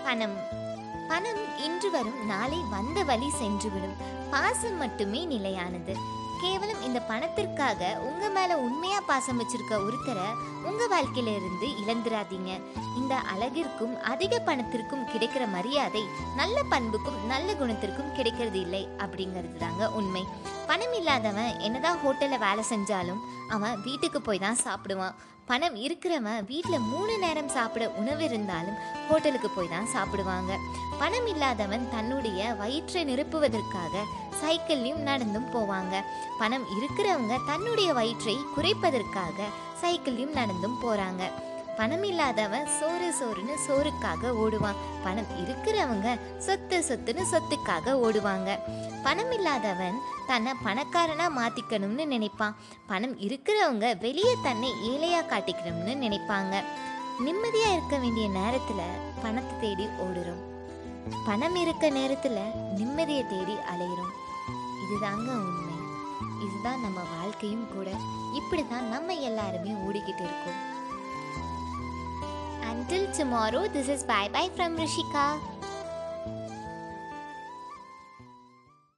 பணம் பணம் இன்று வரும் நாளை வந்த வழி சென்றுவிடும் பாசம் மட்டுமே நிலையானது கேவலம் இந்த பணத்திற்காக உங்க மேல உண்மையா பாசம் வச்சிருக்க ஒருத்தரை உங்க வாழ்க்கையில இருந்து இழந்துராதீங்க இந்த அழகிற்கும் அதிக பணத்திற்கும் கிடைக்கிற மரியாதை நல்ல பண்புக்கும் நல்ல குணத்திற்கும் கிடைக்கிறது இல்லை அப்படிங்கிறது தாங்க உண்மை பணம் இல்லாதவன் என்னதான் ஹோட்டல்ல வேலை செஞ்சாலும் அவன் வீட்டுக்கு போய் தான் சாப்பிடுவான் பணம் இருக்கிறவன் வீட்டில் மூணு நேரம் சாப்பிட உணவு இருந்தாலும் ஹோட்டலுக்கு போய் தான் சாப்பிடுவாங்க பணம் இல்லாதவன் தன்னுடைய வயிற்றை நிரப்புவதற்காக சைக்கிள்லையும் நடந்தும் போவாங்க பணம் இருக்கிறவங்க தன்னுடைய வயிற்றை குறைப்பதற்காக சைக்கிள்லையும் நடந்தும் போகிறாங்க பணம் இல்லாதவன் சோறு சோறுன்னு சோறுக்காக ஓடுவான் பணம் இருக்கிறவங்க சொத்து சொத்துன்னு சொத்துக்காக ஓடுவாங்க பணம் இல்லாதவன் தன்னை பணக்காரனா மாத்திக்கணும்னு நினைப்பான் பணம் இருக்கிறவங்க வெளியே தன்னை ஏழையா காட்டிக்கணும்னு நினைப்பாங்க நிம்மதியா இருக்க வேண்டிய நேரத்துல பணத்தை தேடி ஓடுறோம் பணம் இருக்க நேரத்துல நிம்மதியை தேடி அலையிறோம் இதுதாங்க உண்மை இதுதான் நம்ம வாழ்க்கையும் கூட இப்படிதான் நம்ம எல்லாருமே ஓடிக்கிட்டு இருக்கோம் Until tomorrow, this is bye bye from Rishika.